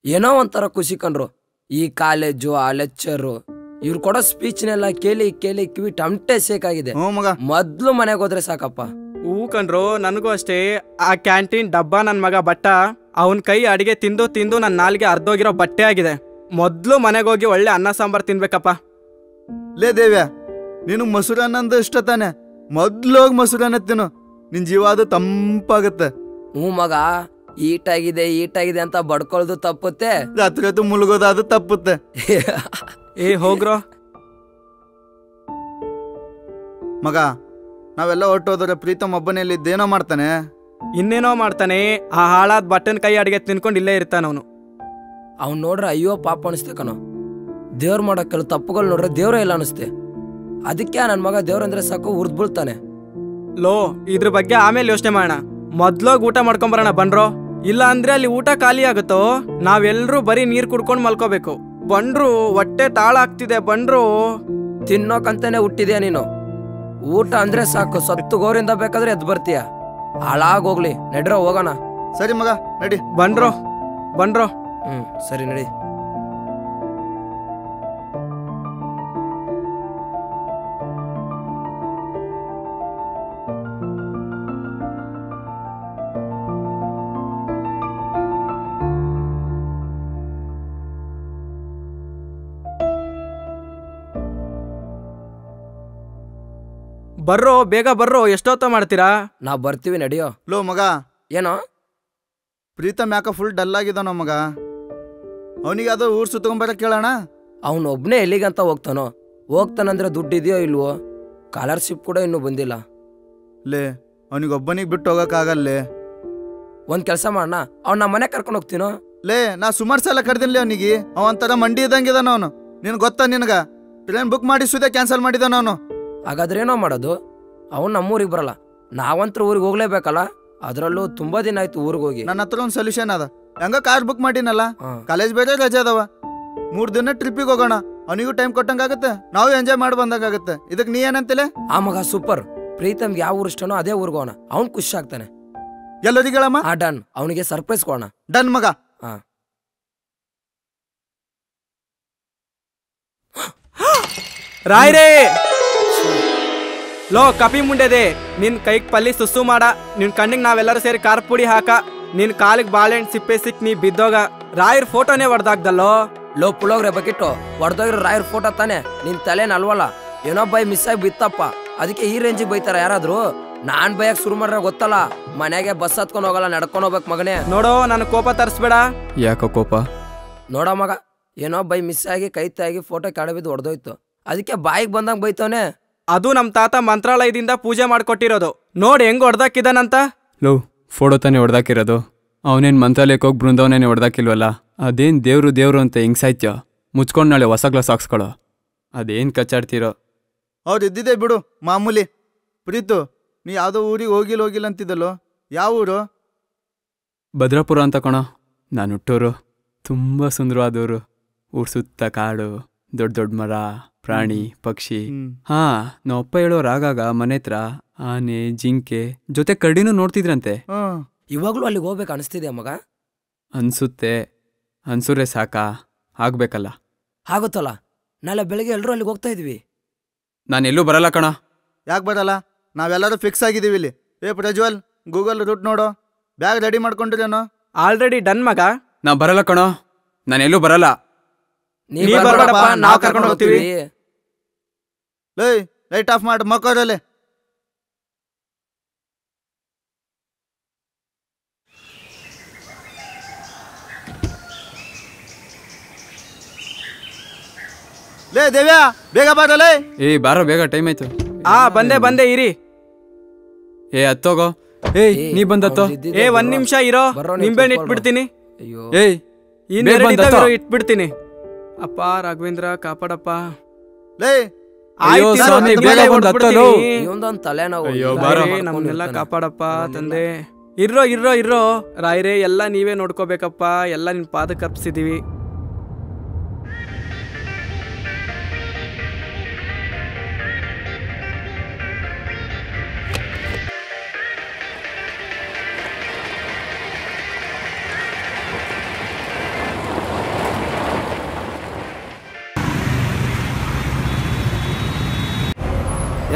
ಏನೋ ಒಂಥರ ಖುಷಿ ಕಂಡ್ರು ಈ ಕಾಲೇಜು ಆ ಲೆಕ್ಚರು ಇವ್ರು ಕೊಡೋ ಸ್ಪೀಚ್ನೆಲ್ಲ ಕೇಳಿ ಕೇಳಿ ಕಿವಿ ಟಮಟೆ ಸೇಕಾಗಿದೆ ಹ್ಞೂ ಮಗ ಮೊದ್ಲು ಮನೆಗೆ ಹೋದ್ರೆ ಸಾಕಪ್ಪ ಹೂ ಕಣ್ರು ನನಗೂ ಅಷ್ಟೇ ಆ ಕ್ಯಾಂಟೀನ್ ಡಬ್ಬ ನನ್ನ ಮಗ ಬಟ್ಟ ಅವನ ಕೈ ಅಡಿಗೆ ತಿಂದು ತಿಂದು ನನ್ನ ನಾಲ್ಗೆ ಅರ್ಧೋಗಿರೋ ಬಟ್ಟೆ ಆಗಿದೆ ಮೊದ್ಲು ಮನೆಗೆ ಹೋಗಿ ಒಳ್ಳೆ ಅನ್ನ ಸಾಂಬಾರ್ ತಿನ್ಬೇಕಪ್ಪ ಲೇ ದೇವ್ಯ ನೀನು ಮೊಸರನ್ನಂದು ಇಷ್ಟ ತಾನೆ ಮೊದ್ಲೋಗಿ ಮೊಸರನ್ನ ತಿನ್ನು ನಿನ್ ಜೀವ ಅದು ತಂಪಾಗತ್ತೆ ಹ್ಞೂ ಮಗ ಈಟಾಗಿದೆ ಈಟಾಗಿದೆ ಅಂತ ಬಡ್ಕೊಳ್ದು ತಪ್ಪುತ್ತೆ ರಾತ್ರಿ ಹೊತ್ತು ಮುಳುಗೋದಾದು ತಪ್ಪುತ್ತೆ ಏ ಹೋಗ್ರೋ ಮಗ ನಾವೆಲ್ಲ ಹೊಟ್ಟೋದ್ರೆ ಪ್ರೀತಮ್ ಒಬ್ಬನೇ ಇಲ್ಲಿ ಇದ್ದೇನೋ ಮಾಡ್ತಾನೆ ಇನ್ನೇನೋ ಮಾಡ್ತಾನೆ ಆ ಹಾಳಾದ ಬಟ್ಟನ್ ಕೈ ಅಡಿಗೆ ತಿನ್ಕೊಂಡು ಇಲ್ಲೇ ಇರ್ತಾನ ಅವನು ಅವ್ನ್ ನೋಡ್ರೆ ಅಯ್ಯೋ ಪಾಪ ಅನಿಸ್ತೆ ಕಣೋ ದೇವ್ರು ಮಾಡೋ ಕೆಲವು ತಪ್ಪುಗಳು ನೋಡ್ರೆ ದೇವ್ರೇ ಇಲ್ಲ ಅನಿಸ್ತೆ ಅದಕ್ಕೆ ನನ್ನ ಮಗ ದೇವ್ರಂದ್ರೆ ಸಾಕು ಉರ್ದ್ ಬೀಳ್ತಾನೆ ಲೋ ಇದ್ರ ಬಗ್ಗೆ ಆಮೇಲೆ ಯೋಚನೆ ಮಾಡೋಣ ಮೊದ್ಲೋಗಿ ಊಟ ಮಾಡ್ಕೊಂಬರೋಣ ಬನ್ರೋ ಇಲ್ಲ ಅಂದ್ರೆ ಅಲ್ಲಿ ಊಟ ಖಾಲಿ ಆಗುತ್ತೋ ನಾವೆಲ್ಲರೂ ಬರೀ ನೀರ್ ಕುಡ್ಕೊಂಡು ಮಲ್ಕೋಬೇಕು ಬಂಡ್ರು ಹೊಟ್ಟೆ ತಾಳ ಆಗ್ತಿದೆ ಬಂಡ್ರು ತಿನ್ನೋಕಂತಾನೆ ಹುಟ್ಟಿದ್ಯಾ ನೀನು ಊಟ ಅಂದ್ರೆ ಸಾಕು ಸತ್ತು ಗೋರಿಂದ ಬೇಕಾದ್ರೆ ಎದ್ದು ಬರ್ತೀಯ ಹಾಳಾಗೋಗ್ಲಿ ನಡ್ರೋ ಹೋಗೋಣ ಸರಿ ಮಗ ನಡಿ ಬಂಡ್ರೋ ಬಂಡ್ರೋ ಹ್ಮ್ ಸರಿ ನಡಿ ಬರ್ರೋ ಬೇಗ ಬರ್ರೋ ಎಷ್ಟೊತ್ತ ಮಾಡ್ತೀರಾ ನಾವ್ ಬರ್ತೀವಿ ನಡಿಯೋ ಲೋ ಮಗ ಏನೋ ಪ್ರೀತಮ್ ಯಾಕ ಫುಲ್ ಡಲ್ ಆಗಿದಾನೋ ಮಗ ಅವನಿಗೆ ಅದು ಊರ್ ಸುತ್ಕೊಂಬರ ಕೇಳೋಣ ಅವನು ಒಬ್ನೇ ಎಲ್ಲಿಗಂತ ಹೋಗ್ತಾನೋ ಹೋಗ್ತಾನಂದ್ರೆ ದುಡ್ಡು ಇದೆಯೋ ಇಲ್ವೋ ಸ್ಕಾಲರ್ಶಿಪ್ ಕೂಡ ಇನ್ನೂ ಬಂದಿಲ್ಲ ಲೇ ಅವನಿಗೊಬ್ಬನಿಗೆ ಬಿಟ್ಟು ಹೋಗಕ್ಕಾಗಲ್ಲೇ ಒಂದ್ ಕೆಲಸ ಮಾಡೋಣ ಅವ್ನ ನಮ್ಮ ಮನೆ ಕರ್ಕೊಂಡು ಹೋಗ್ತೀನೋ ಲೇ ನಾ ಸುಮಾರು ಸಲ ಕರೆದಿನ್ಲೇ ಅವನಿಗೆ ಅವ ಒಂಥರ ಮಂಡಿ ಇದ್ದಂಗಿದಾನ ಅವನು ನಿನ್ ಗೊತ್ತಾ ನಿನಗ ಟ್ರೈನ್ ಬುಕ್ ಮಾಡಿ ಸುದೇ ಕ್ಯಾನ್ಸಲ್ ಮಾಡಿದಾನ ಅವನು ಹಾಗಾದ್ರೆ ಏನೋ ಮಾಡೋದು ಅವ್ನು ನಮ್ಮೂರಿಗೆ ಬರಲ್ಲ ನಾವಂತ್ರ ಊರಿಗೆ ಹೋಗ್ಲೇಬೇಕಲ್ಲ ಅದರಲ್ಲೂ ತುಂಬಾ ದಿನ ಆಯ್ತು ಊರಿಗೆ ಹೋಗಿ ನನ್ನ ಹತ್ರ ಒಂದು ಸೊಲ್ಯೂಷನ್ ಅದ ಹೆಂಗ ಕಾರ್ ಬುಕ್ ಮಾಡಿನಲ್ಲ ಹಾ. ಕಾಲೇಜ್ ಬೇರೆ ರಜೆ ಅದಾವ ಮೂರ್ ದಿನ ಟ್ರಿಪ್ಪಿಗೆ ಹೋಗೋಣ ಅವನಿಗೂ ಟೈಮ್ ಕೊಟ್ಟಂಗಾಗತ್ತೆ ನಾವು ಎಂಜಾಯ್ ಮಾಡಿ ಬಂದಂಗಾಗತ್ತೆ ಇದಕ್ ನೀ ಏನಂತಿಲೆ ಆ ಮಗ ಸೂಪರ್ ಪ್ರೀತಮ್ಗೆ ಯಾವ ಊರು ಇಷ್ಟನೋ ಅದೇ ಊರಿಗೆ ಹೋಗೋಣ ಅವ್ನು ಖುಷಿ ಆಗ್ತಾನೆ ಎಲ್ಲರಿಗೆ ಹೇಳಮ್ಮ ಆ ಡನ್ ಅವನಿಗೆ ಸರ್ಪ್ರೈಸ್ ಕೊಡೋಣ ಡನ್ ಮಗ ಹಾ ರಾಯ್ರೇ ಲೋ ಕಪಿ ಮುಂಡೆದೆ ನಿನ್ ಕೈಗ್ ಪಲ್ಲಿ ಸುಸ್ಸು ಮಾಡ ನಿನ್ ಕಣ್ಣಿಗೆ ನಾವೆಲ್ಲರೂ ಸೇರಿ ಖಾರ ಪುಡಿ ಹಾಕ ನಿನ್ ಕಾಲಿಗೆ ಬಾಳೆಹಣ್ಣು ಸಿಪ್ಪೆ ಸಿಕ್ ನೀ ಬಿದ್ದೋಗ ರಾಯರ್ ಫೋಟೋನೇ ಹೊಡ್ದಾಕ್ದಲ್ಲೋ ಲೋ ಪುಳೋಗ್ರೆ ಬಕಿಟ್ಟು ಹೊಡೆದೋಗಿರೋ ರಾಯರ್ ಫೋಟೋ ತಾನೆ ನಿನ್ ತಲೆನ ಅಲ್ವಲ್ಲ ಏನೋ ಬೈ ಮಿಸ್ ಆಗಿ ಬಿತ್ತಪ್ಪ ಅದಕ್ಕೆ ಈ ರೇಂಜಿಗೆ ಬೈತಾರ ಯಾರಾದ್ರು ನಾನ್ ಬೈಯಕ್ ಶುರು ಮಾಡ್ರೆ ಗೊತ್ತಲ್ಲ ಮನೆಗೆ ಬಸ್ ಹತ್ಕೊಂಡು ಹೋಗಲ್ಲ ನಡ್ಕೊಂಡು ಹೋಗ್ಬೇಕು ಮಗನೇ ನೋಡೋ ನನ್ನ ಕೋಪ ತರಿಸ್ಬೇಡ ಯಾಕೋ ಕೋಪ ನೋಡ ಮಗ ಏನೋ ಬೈ ಮಿಸ್ ಆಗಿ ಕೈ ತಾಗಿ ಫೋಟೋ ಕೆಳ ಬಿದ್ದು ಹೊಡೆದೋಯ್ತು ಅದಕ್ಕೆ ಬಾಯಿಗೆ ಬಂದಂಗ್ ಬೈತವನೆ ಅದು ನಮ್ ತಾತ ಮಂತ್ರಾಲಯದಿಂದ ಪೂಜೆ ಮಾಡ್ಕೊಟ್ಟಿರೋದು ನೋಡ್ ಹೆಂಗ್ ಹೊಡ್ದಾಕಿದಾನಂತ ಲೋ ಫೋಟೋ ತಾನೇ ಹೊಡ್ದಾಕಿರೋದು ಅವನೇನು ಮಂತ್ರಾಲಯಕ್ಕೆ ಹೋಗಿ ಬೃಂದಾವನೇನೆ ಹೊಡ್ದಾಕಿಲ್ವಲ್ಲ ಅದೇನು ದೇವ್ರು ದೇವ್ರು ಅಂತ ಹೆಂಗ್ ಸಾಯ್ತ್ಯೋ ಮುಚ್ಕೊಂಡು ನಾಳೆ ಹೊಸ ಗ್ಲಾಸ್ ಹಾಕ್ಸ್ಕೊಳ್ಳೋ ಅದೇನು ಕಚ್ಚಾಡ್ತೀರೋ ಅವ್ರು ಇದ್ದಿದ್ದೆ ಬಿಡು ಮಾಮೂಲಿ ಪ್ರೀತು ನೀ ಯಾವ್ದೋ ಊರಿಗೆ ಹೋಗಿಲ್ಲ ಹೋಗಿಲ್ಲ ಅಂತಿದ್ದಲ್ಲೋ ಯಾವ ಊರು ಭದ್ರಾಪುರ ಅಂತ ಕಣೋ ನಾನು ಹುಟ್ಟೂರು ತುಂಬ ಸುಂದರವಾದವರು ಊರ್ ಸುತ್ತ ಕಾಡು ದೊಡ್ಡ ದೊಡ್ಡ ಮರ ಪ್ರಾಣಿ ಪಕ್ಷಿ ಹ್ಮ್. ಹಾ ನಮ್ಮಪ್ಪ ಹೇಳೋರು ಆಗಾಗ ಮನೆ ಹತ್ರ ಆನೆ ಜಿಂಕೆ ಜೊತೆ ಕರಡಿನೂ ನೋಡ್ತಿದ್ರಂತೆ ಹ್ಮ್ ಇವಾಗ್ಲೂ ಅಲ್ಲಿಗೆ ಹೋಗ್ಬೇಕು ಅನಿಸ್ತಿದೆ ಮಗ ಅನ್ಸುತ್ತೆ ಅನ್ಸುರೆ ಸಾಕಾ ಆಗ್ಬೇಕಲ್ಲ ಆಗುತ್ತಲ್ಲ ನಾಳೆ ಬೆಳಗ್ಗೆ ಎಲ್ಲರೂ ಅಲ್ಲಿಗೆ ಹೋಗ್ತಾ ಇದ್ವಿ ನಾನು ಎಲ್ಲೂ ಬರಲ್ಲ ಕಣ ಯಾಕೆ ಬರಲ್ಲ ನಾವೆಲ್ಲರೂ ಫಿಕ್ಸ್ ಆಗಿದ್ದೀವಿ ಇಲ್ಲಿ ಏ ಪ್ರಜ್ವಲ್ ಗೂಗಲ್ ರೂಟ್ ನೋಡು ಬ್ಯಾಗ್ ರೆಡಿ ಮಾಡ್ಕೊಂಡಿರೇನೋ ಆಲ್ರೆಡಿ ಡನ್ ಮಗ ನಾ ಬರಲ್ಲ ಕಣೋ ನಾನು ಎಲ್ಲೂ ಬರಲ್ಲ ನೀ ನೀ ಬರ್ಬೇಡಪ್ಪ, ಬರ್ಬೇಡಪ್ಪ, ನಾವ್ ನಾವ್ ಕರ್ಕೊಂಡು ಕರ್ಕೊಂಡ್ ಹೋಗ್ತೀವಿ ಲೇ ಲೈಟ್ ಆಫ್ ಮಾಡಿ ಮಕ್ಕೋರಲ್ಲಿ ಲೇ ದೇವ್ಯಾ ಬೇಗ ಬಾರಲೇ ಏ ಬಾರೋ ಬೇಗ ಟೈಮ್ ಆಯ್ತು ಆ ಬಂದೆ ಬಂದೆ ಇರಿ ಏ ಹತ್ತೋಗೋ ಏಯ್ ನೀ ಬಂದ್ ಹತ್ತೋ ಅವ್ನ್ ಇದ್ದಿದ್ದೆ ಏ ಒಂದ್ ಬರೋ. ನಿಮಿಷ ಇರೋ ಬರೋ ನೀನ್ ನಿಂಬೆಹಣ್ಣು ಕೂತ್ಕೊಳ್ಳೋ. ಇಟ್ಬಿಡ್ತೀನಿ ಅಯ್ಯೋ ಏಯ್ ಇನ್ನೆರಡು ಬಂದ್ ಇದ್ದಾವೆ ಹತ್ತೋ. ಇರು, ಇಟ್ಬಿಡ್ತೀನಿ ಅಪ್ಪ ರಾಘವೇಂದ್ರ ಕಾಪಾಡಪ್ಪ ಲೇ ಅಯ್ಯೋ ಆಯ್ತು, ಇರು, ಸ್ವಾಮಿ, ಹತ್ತು ಬೇಗ ಮೇಲೆ ಬಂದ್ ಹೊಡ್ಬಿಡ್ತೀನಿ. ಹತ್ತಲು. ಇವಂದೊಂದ್ ತಲೆನೋವು ಅಯ್ಯೋ, ಇಲ್ಲ, ಬಾರೋ. ರಾಯ್ರೇ, ಮಾಡ್ಕೊಂಡು ನಮ್ನೆಲ್ಲ ಇರ್ತಾನೆ. ಕಾಪಾಡಪ್ಪ ನಮ್ನೆಲ್ಲ- ತಂದೆ ಇರ್ರೋ ಇರ್ರೋ ಇರ್ರೋ ರಾಯ್ರೆ ಎಲ್ಲ ನೀವೇ ನೋಡ್ಕೋಬೇಕಪ್ಪ ಎಲ್ಲ ನಿನ್ ಪಾದಕ್ಕೆ ಅರ್ಪಿಸಿದೀವಿ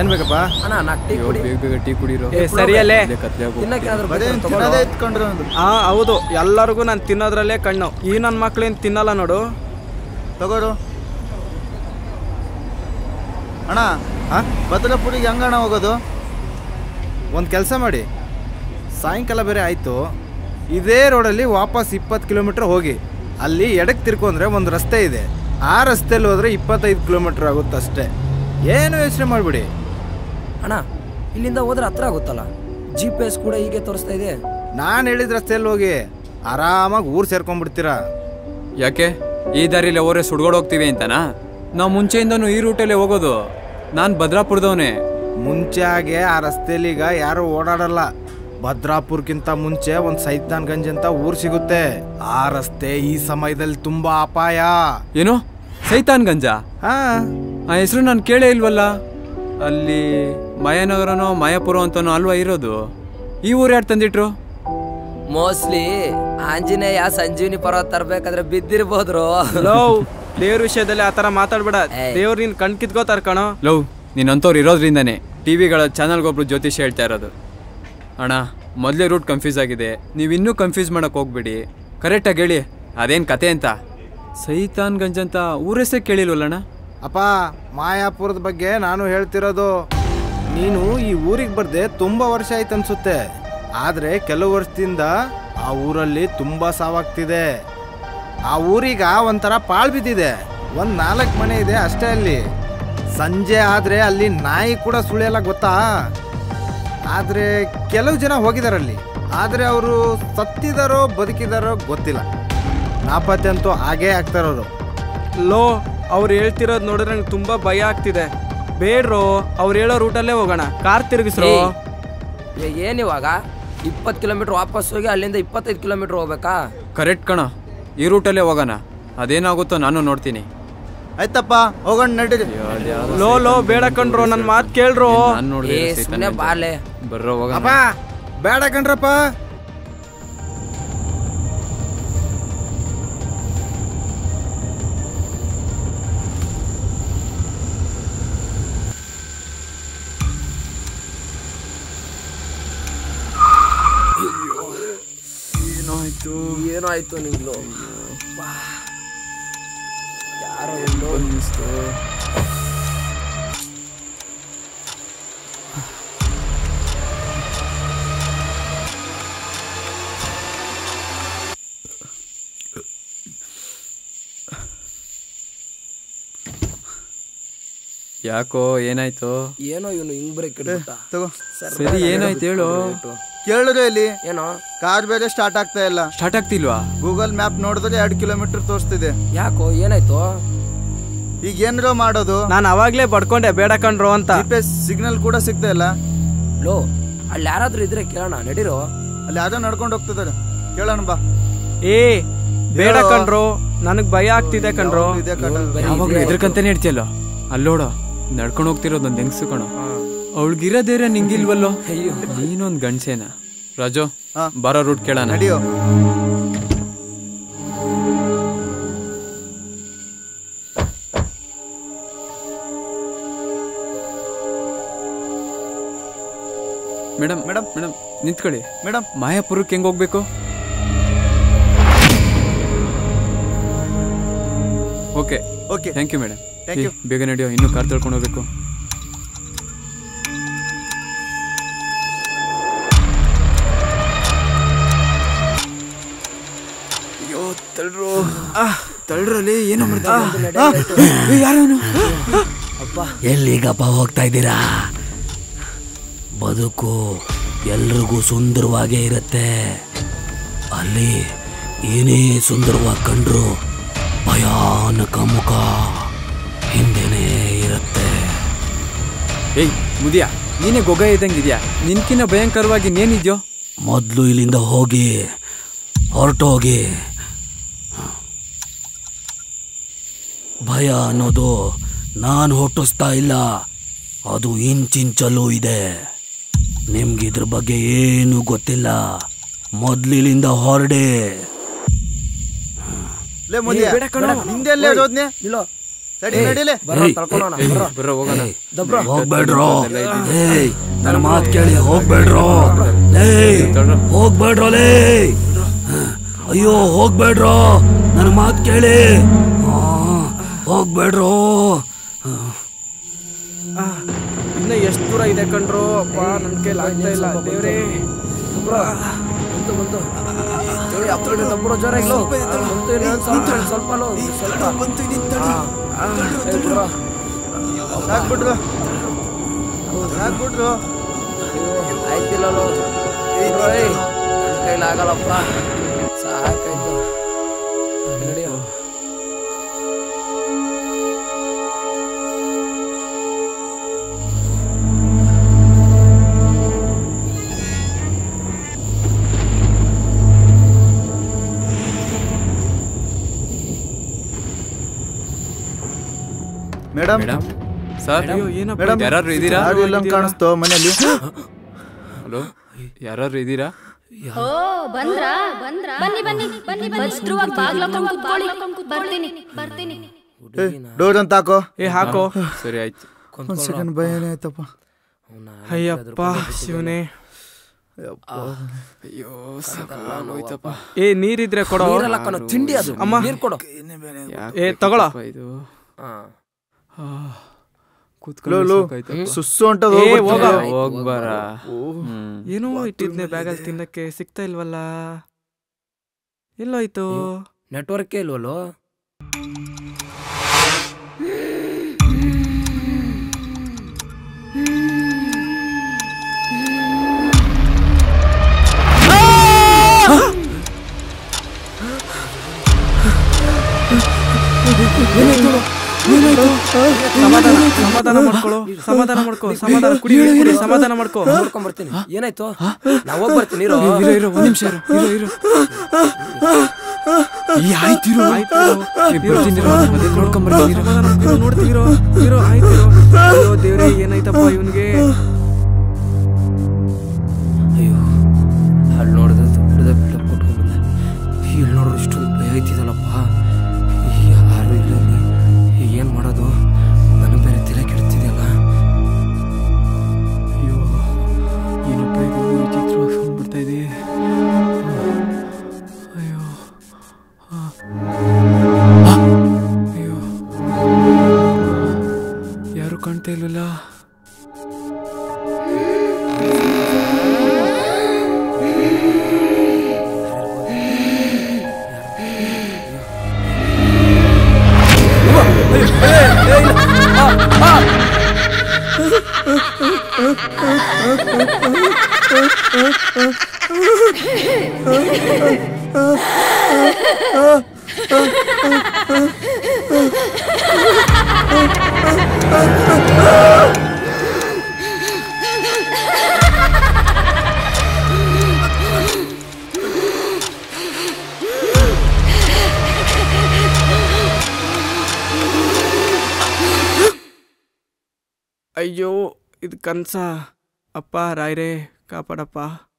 ಏನ್ ಬೇಕಪ್ಪ ಅಣ್ಣ ನಾಕ್ ಟೀ ಅಯ್ಯೋ, ಕುಡಿ ಬೇಗ ಬೇಗ ಟೀ ಕುಡೀರೋ ಏ ಸರಿಯಲ್ಲೇ ಇಲ್ಲೇ ಕತ್ಲೆ ಆಗೋಗ್ಬಿಡ್ತೀನಿ. ತಿನ್ನಕ್ಕೇನಾದ್ರೂ ಬರೀ ಬೇಕಾದ್ರೆ ತಗೊಳ್ಳೋ. ತಿನ್ನೋದೇ ಎತ್ಕೊಂಡ್ರು ಒಂದು ಹಾ ಹೌದು ಎಲ್ಲರಿಗೂ ನಾನು ತಿನ್ನೋದ್ರಲ್ಲೇ ಕಣ್ಣು ಈ ನನ್ನ ಮಕ್ಳೇನು ತಿನ್ನಲ್ಲ ನೋಡು ತಗೋರು ಅಣ್ಣ ಹಾ ಭದ್ರಪುರಿಗೆ ಹೆಂಗಣ್ಣ ಹೋಗೋದು ಒಂದು ಕೆಲಸ ಮಾಡಿ ಸಾಯಂಕಾಲ ಬೇರೆ ಆಯಿತು ಇದೇ ರೋಡಲ್ಲಿ ವಾಪಸ್ ಇಪ್ಪತ್ತು ಕಿಲೋಮೀಟ್ರ್ ಹೋಗಿ ಅಲ್ಲಿ ಎಡಕ್ಕೆ ತಿರ್ಕೊಂಡ್ರೆ ಒಂದು ರಸ್ತೆ ಇದೆ ಆ ರಸ್ತೆಯಲ್ಲಿ ಹೋದರೆ ಇಪ್ಪತ್ತೈದು ಕಿಲೋಮೀಟ್ರ್ ಆಗುತ್ತೆ ಅಷ್ಟೇ ಏನು ಯೋಚನೆ ಮಾಡಿಬಿಡಿ ಅಣ್ಣ ಇಲ್ಲಿಂದ ಹೋದ್ರೆ ಹತ್ರ ಆಗುತ್ತಲ್ಲ ಜಿ ಪಿ ಎಸ್ ಕೂಡ ಹೀಗೆ ತೋರಿಸ್ತಾ ಇದೆ ನಾನು ಹೇಳಿದ ರಸ್ತೆಯಲ್ಲಿ ಹೋಗಿ ಆರಾಮಾಗಿ ಊರು ಸೇರ್ಕೊಂಡ್ಬಿಡ್ತೀರಾ ಯಾಕೆ ಈ ದಾರಿಲಿ ಅವರೇ ಸುಡ್ಗೋಡ್ ಹೋಗ್ತೀವಿ ಅಂತನಾ ನಾವು ಮುಂಚೆಯಿಂದನೂ ಈ ರೂಟಲ್ಲೇ ಹೋಗೋದು ನಾನು ಭದ್ರಾಪುರದವನೇ ಮುಂಚೆ ಹಾಗೆ ಆ ರಸ್ತೆಯಲ್ಲಿ ಈಗ ಯಾರು ಓಡಾಡಲ್ಲ ಭದ್ರಾಪುರ್ಕ್ಕಿಂತ ಮುಂಚೆ ಒಂದು ಸೈತಾನ್ಗಂಜ್ ಅಂತ ಊರು ಸಿಗುತ್ತೆ ಆ ರಸ್ತೆ ಈ ಸಮಯದಲ್ಲಿ ತುಂಬಾ ಅಪಾಯ ಏನು ಸೈತಾನ್ ಗಂಜ ಹಾ ಆ ಹೆಸರು ನಾನು ಕೇಳೇ ಇಲ್ವಲ್ಲ ಅಲ್ಲಿ ಮಾಯಾನಗರನೋ ಮಾಯಾಪುರ ಅಂತನೋ ಅಲ್ವಾ ಇರೋದು ಈ ಊರು ಯಾರು ತಂದಿಟ್ರು ಮೋಸ್ಟ್ಲಿ ಆಂಜನೇಯ ಸಂಜೀವಿನಿ ಪರ್ವತ ತರ್ಬೇಕಾದ್ರೆ ಬಿದ್ದಿರ್ಬೋದ್ರು ಲೋ ದೇವ್ರ ವಿಷಯದಲ್ಲಿ ಆ ಥರ ಮಾತಾಡ್ಬೇಡ ಏಯ್. ದೇವ್ರು ನೀನು ಕಣ್ ಕಿತ್ಕೋತಾರ ಕಣೋ ಲವ್ ನೀನಂತವ್ರು ಇರೋದ್ರಿಂದನೇ ಟಿ ವಿಗಳ ಚಾನಲ್ಗೊಬ್ರು ಜ್ಯೋತಿಷ್ ಹೇಳ್ತಾ ಇರೋದು ಅಣ್ಣ ಮೊದಲೇ ರೂಟ್ ಕನ್ಫ್ಯೂಸ್ ಆಗಿದೆ ನೀವು ಇನ್ನೂ ಕನ್ಫ್ಯೂಸ್ ಮಾಡಕ್ಕೆ ಹೋಗ್ಬೇಡಿ ಕರೆಕ್ಟಾಗಿ ಹೇಳಿ ಅದೇನು ಕತೆ ಅಂತ ಸೈತಾನ್ ಗಂಜ್ ಅಂತ ಊರೆಸೇ ಕೇಳಿಲ್ವಲ್ಲಣ್ಣ ಅಪ್ಪ ಮಾಯಾಪುರದ ಬಗ್ಗೆ ನಾನು ಹೇಳ್ತಿರೋದು ನೀನು ಈ ಊರಿಗೆ ಬರ್ದೆ ತುಂಬಾ ವರ್ಷ ಆಯ್ತು ಅನ್ಸುತ್ತೆ ಆದ್ರೆ ಕೆಲವು ವರ್ಷದಿಂದ ಆ ಊರಲ್ಲಿ ತುಂಬಾ ಸಾವಾಗ್ತಿದೆ ಆ ಊರೀಗ ಒಂಥರ ಪಾಳ್ ಬಿದ್ದಿದೆ ಒಂದ್ ನಾಲ್ಕು ಮನೆ ಇದೆ ಅಷ್ಟೇ ಅಲ್ಲಿ ಸಂಜೆ ಆದ್ರೆ ಅಲ್ಲಿ ನಾಯಿ ಕೂಡ ಸುಳಿಯಲ್ಲ ಗೊತ್ತಾ ಆದ್ರೆ ಕೆಲವು ಜನ ಹೋಗಿದಾರಲ್ಲಿ ಆದ್ರೆ ಅವರು ಸತ್ತಿದಾರೋ ಬದುಕಿದಾರೋ ಗೊತ್ತಿಲ್ಲ ನಾಪತ್ತೆ ಅಂತೂ ಹಾಗೇ ಆಗ್ತಾರವರು ಲೋ ಅವ್ರು ಹೇಳ್ತಿರೋದು ನೋಡಿದ್ರೆ ನಂಗೆ ತುಂಬಾ ಭಯ ಆಗ್ತಿದೆ ಬೇಡ್ರೋ ಅವ್ರು ಹೇಳೋ ರೂಟಲ್ಲೇ ಹೋಗೋಣ ಕಾರ್ ತಿರುಗಿಸ್ರೋ ಏ- ಏನಿವಾಗ ಇಪ್ಪತ್ತು ಕಿಲೋಮೀಟರ್ ವಾಪಸ್ ಹೋಗಿ ಅಲ್ಲಿಂದ ಇಪ್ಪತ್ತೈದು ಕಿಲೋಮೀಟರ್ ಹೋಗ್ಬೇಕಾ ಕರೆಕ್ಟ್ ಕಣ ಈ ರೂಟಲ್ಲೇ ಹೋಗೋಣ ಅದೇನಾಗುತ್ತೋ ನಾನು ನೋಡ್ತೀನಿ ಆಯ್ತಪ್ಪ ಹೋಗೋಣ ನಡೀರಿ ಲೋ ಲೋ ಬೇಡ ಕಣ್ರೋ ನನ್ನ ಮಾತು ಕೇಳ್ರೋ ನಾನು ನೋಡಿದೆ ಏ ಸೈತಾನ್ ಸುಮ್ಮನೆ ಗಂಜ. ಬಾರ್ಲೆ ಬರ್ರೋ ಹೋಗೋಣ ಅಪ್ಪ ಬೇಡ ಕಣ್ರಪ್ಪ ಏನಾಯ್ತು ಏನಾಯ್ತು ನಿಂಗ್ಲು ಯಾರೋ ಎಲ್ಲೋ ಯಾಕೋ ಏನಾಯ್ತು ಏನೋ ಇವನು ಹಿಂಗ್ ಬ್ರೇಕ್ ಇಡ್ಬಿಟ್ಟ ತಗೋ ಸರಿ ಏನಾಯ್ತು ಹೇಳು ಕೇಳಿದ್ರೆ ಇಲ್ಲಿ ಏನೋ ಕಾರ್ ಬೇರೆ ಸ್ಟಾರ್ಟ್ ಆಗ್ತಾ ಇಲ್ಲ ಸ್ಟಾರ್ಟ್ ಆಗ್ತಿಲ್ವಾ ಗೂಗಲ್ ಮ್ಯಾಪ್ ನೋಡಿದ್ರೆ ಎರಡು ಕಿಲೋಮೀಟರ್ ತೋರಿಸ್ತಿದೆ ಯಾಕೋ ಏನಾಯ್ತು ಈಗ ಏನ್ರೋ ಮಾಡೋದು ನಾನು ಅವಾಗ್ಲೇ ಬಡ್ಕೊಂಡೆ ಬೇಡ ಕಣ್ರೋ ಅಂತ ಜಿ ಪಿ ಎಸ್ ಸಿಗ್ನಲ್ ಕೂಡ ಸಿಗ್ತಾ ಇಲ್ಲ ಲೋ ಅಲ್ಲಿ ಯಾರಾದ್ರೂ ಇದ್ರೆ ಕೇಳೋಣ ನಡೀರೋ ಅಲ್ಲಿ ಯಾರೋ ನಡ್ಕೊಂಡು ಹೋಗ್ತಿದ್ದಾರೆ ಕೇಳೋಣ ಬಾ ಏ ಬೇಡ ಹೇಳೋ. ಕಣ್ರೋ ನನಗ್ ಭಯ ಆಗ್ತಿದೆ ಕಣ್ರೋ ಯಾವಾಗ್ಲೂ ಇದೇ ಕಾಟ. ಯಾವಾಗ್ಲೂ ಎದ್ರಕಂತಾನೆ ಇಡ್ತಿಯಲ್ಲ ಅಲ್ಲೋಡ ನಡ್ಕೊಂಡು ಹೋಗ್ತಿರೋದು ಒಂದು ಹೆಂಗ್ಸು ಕಣೋ ಅವಳಿಗಿರೋದೇರ ನಿಂಗಿಲ್ವಲ್ಲೋ ಅಯ್ಯೋ ನೀನೊಂದ್ ಗಂಡ್ಸೇನ ರಾಜು ಹಾ. ಬರೋ ರೂಟ್ ಕೇಳೋಣ ನಡಿಯೋ ಮೇಡಮ್ ಮೇಡಮ್. ಮೇಡಮ್ ನಿಂತ್ಕೊಳ್ಳಿ ಮೇಡಮ್ ಮಾಯಾಪುರಕ್ಕೆ ಹೆಂಗ್ ಹೋಗ್ಬೇಕು okay okay thank you madam Thank you. ಬೇಗ ನಡೆಯೋ ಇನ್ನೂ ಕಾರ್ ತಳ್ಕೊಂಡು ಹೋಗ್ಬೇಕು ಅಯ್ಯೋ ತಳ್ರು ತಳ್ರಲ್ಲಿ ಏನೋ ಯಾರು ಎಲ್ಲಿಗಪ್ಪ ಹೋಗ್ತಾ ಇದ್ದೀರಾ ಬದುಕು ಎಲ್ರಿಗೂ ಸುಂದರವಾಗೇ ಇರುತ್ತೆ ಅಲ್ಲಿ ಏನೇ ಸುಂದರವಾಗಿ ಕಂಡ್ರು ಭಯಾನಕ ಮುಖ ಹಿಂದೆನೇ ಇರುತ್ತೆ ಏಯ್ ಮುದಿಯಾ ನೀನೇ ಗೊಗ ಇದ್ದಂಗಿದ್ಯಾ ನಿನ್ಕಿನ್ನ ಭಯಂಕರವಾಗಿ ಇನ್ನೇನಿದ್ಯೋ ಮೊದಲು ಇಲ್ಲಿಂದ ಹೋಗಿ ಹೊರಟೋಗಿ ಭಯ ಅನ್ನೋದು ನಾನು ಹುಟ್ಟಿಸ್ತಾ ಇಲ್ಲ ಅದು ಇಂಚಿಂಚಲ್ಲೂ ಇದೆ ನಿಮ್ಗೆ ಇದ್ರ ಬಗ್ಗೆ ಏನು ಗೊತ್ತಿಲ್ಲ ಮೊದ್ಲಿಲಿಂದ ಹೊರಡಿ ಲೇ ಮುದಿಯ ಬೇಡ ಕಣೋ. ನಿಂದೆಲ್ಲೇ ಇರೋದ್ನೆ ನಿಲ್ಲೋ ಸರಿ ನಡೀಲಿ ಬರ್ರೋ ತಳ್ಕೊಳೋಣ ಬರ್ರೋ ಬರ್ರೋ ಹೋಗೋಣ ದಬ್ರೋ ಹೋಗ್ಬೇಡ್ರೋ ಏಯ್ ನನ್ನ ಮಾತ್ ಕೇಳಿ ಹೋಗ್ಬೇಡ್ರೋ ಏಯ್ ಹೋಗ್ಬೇಡ್ರೋ ಲೇ ಅಯ್ಯೋ ಹೋಗ್ಬೇಡ್ರೋ ನನ್ನ ಮಾತ್ ಕೇಳಿ ಆ, ಹೋಗ್ಬೇಡ್ರೋ ಇನ್ನ ಎಷ್ಟು ದೂರ ಇದೆ ಕಣ್ರೋ ಅಪ್ಪ ನನ್ ಕೈಲಿ ಆಗ್ತಾ ಇಲ್ಲ ದೇವ್ರೇ ಬಂತು ಬಂತು ಏ, ಹತ್ರ ಇಡು, ದಬ್ರೋ ಜೋರಾಗಿ ಲೋ. ಬಂತು ಇನ್ನೊಂದ್ ಸ್ವಲ್ಪ ಸ್ವಲ್ಪ ಲೋ, ಸ್ವಲ್ಪ ಹಾ. ಏ, ಬಿಡ್ರೋ. ಸಾಕ್ಬಿಟ್ರು ಸಾಕ್ಬಿಟ್ರು ಅಯ್ಯೋ, ಆಯ್ತಿಲ್ಲ ಲೋ. ಬಿಡ್ರೋ, ಏಯ್. ನನ್ ಕೈಲಿ ಆಗಲ್ಲಪ್ಪ ಸಾಕಾಯ್ತು ನಡಿಯೋ ಮೇಡಮ್ ಮೇಡಮ್ ಸರ್ ಅಯ್ಯೋ ಏನಪ್ಪ ಮೇಡಮ್ ಯಾರಾದ್ರು ಇದ್ದೀರಾ ಯಾರು ಇಲ್ಲ ಕಾಣಿಸ್ತೋ ಮನೇಲಿ ಹಲೋ ಯಾರಾದ್ರು ಇದ್ದೀರಾ ಓ ಬಂದ್ರಾ ಬಂದ್ರಾ ಬನ್ನಿ ಬನ್ನಿ ಬನ್ನಿ ಭದ್ರವಾಗಿ ಬಾಗ್ಲಕೊಂಡ್ ಕುತ್ಕೊಳ್ಳಿ ಬರ್ತೀನಿ ಬರ್ತೀನಿ ಡೋರ್ ಅಂತ ಹಾಕೋ ಏ ಹಾಕೋ ಸರಿ ಆಯ್ತು ಒಂದ್ ಸೆಕೆಂಡ್ ಭಯನೇ ಆಯ್ತಪ್ಪ ಅಯ್ಯಪ್ಪ ಶಿವನೇ ಅಯ್ಯೋ ಸಾಕಾಗೋಯ್ತಪ್ಪ ಏ ನೀರಿದ್ರೆ ಕೊಡೋ ನೀರಲ್ಲ ಕಣೋ, ತಿಂಡಿ ಅದು ಅಮ್ಮ. ನೀರ್ ಕೊಡು ಏ ತಗೊಳ ಇದು ಹಾ. ಆ, ಲೋ ಕೂತ್ಕೊಳ್ಳೋ ಲೋ ಸಾಕಾಯ್ತಪ್ಪ. ಸುಸ್ಸು ಹೊಂಟದ ಏ, ಹೋಗ. ಹೋಗ್ಬಾರ ಹ್ಮ್. ಏನೋ ಇಟ್ಟಿದ್ನೆ ಬ್ಯಾಗಲ್ಲಿ ತಿನ್ನಕ್ಕೆ ಸಿಗ್ತಾ ಇಲ್ವಲ್ಲ ಎಲ್ಲೋಯ್ತು ನೆಟ್ವರ್ಕೇ ಇಲ್ವಲ್ಲೋ ಸಮಾಧಾನ ಸಮಾಧಾನ ಮಾಡ್ಕೊಳ್ಳೋ ಸಮಾಧಾನ ಮಾಡ್ಕೋ ಸಮಾಧಾನ ಕುಡಿ ಕುಡಿ ಸಮಾಧಾನ ಮಾಡ್ಕೋ ನೋಡ್ಕೊಂಡ್ ಬರ್ತೀನಿ ಏನಾಯ್ತು ನಾ ಹೋಗ್ ಬರ್ತೀನಿ ಇರೋ ಇರೋ ಇರೋ ಒಂದ್ ನಿಮಿಷ ಇರೋ ಇರೋ ಇರೋ ಈ ಆಯ್ತಿರೋ ಆಯ್ತು ಇರು. ಏ, ಬರ್ತೀನಿ ಇರು. ಮತ್ತೆ ನೋಡ್ಕೊಂಡ್ ಬರ್ತೀನಿ ಇರು. ಸಮಾಧಾನ ಮಾಡ್ಕೊ, ನೋಡ್ತಿರೋ ಇರೋ ಆಯ್ತು ಇರೋ. ಅಯ್ಯೋ ದೇವ್ರೆ ಏನಾಯ್ತಪ್ಪ ಇವನ್ಗೆ ಅಯ್ಯೋ ಅಲ್ಲಿ ನೋಡಿದ್ರೆ ದೊಡ್ಡದ ಬಿಲ್ಡಪ್ ಕೊಟ್ಕೊಂಡ್ಬಂದೆ ಇಲ್ಲಿ ನೋಡ್ರೆ ಇಷ್ಟೊಂದು ಭಯ ಐತಿದಲ್ಲಪ್ಪ ಯಾರು ಇಲ್ಲ ಇಲ್ಲಿ ಏನು ಮಾಡೋದು ನನಗೆ ಬೇರೆ ತಲೆ ಕೆಡ್ತಿದೆಯಲ್ಲ ಅಯ್ಯೋ ಏನಪ್ಪ ಇದು ವಿಚಿತ್ರವಾಗಿ ಸೌಂಡ್ ಬರ್ತಾ ಇದೆ ಅಯ್ಯೋ ಆ. ಆ. ಅಯ್ಯೋ ಯಾರು ಕಾಣ್ತಾ ಇಲ್ವಲ್ಲ ಅಯ್ಯೋ ಇದು ಕನ್ಸ ಅಪ್ಪ ರಾಯ್ರೆ ಕಾಪಾಡಪ್ಪ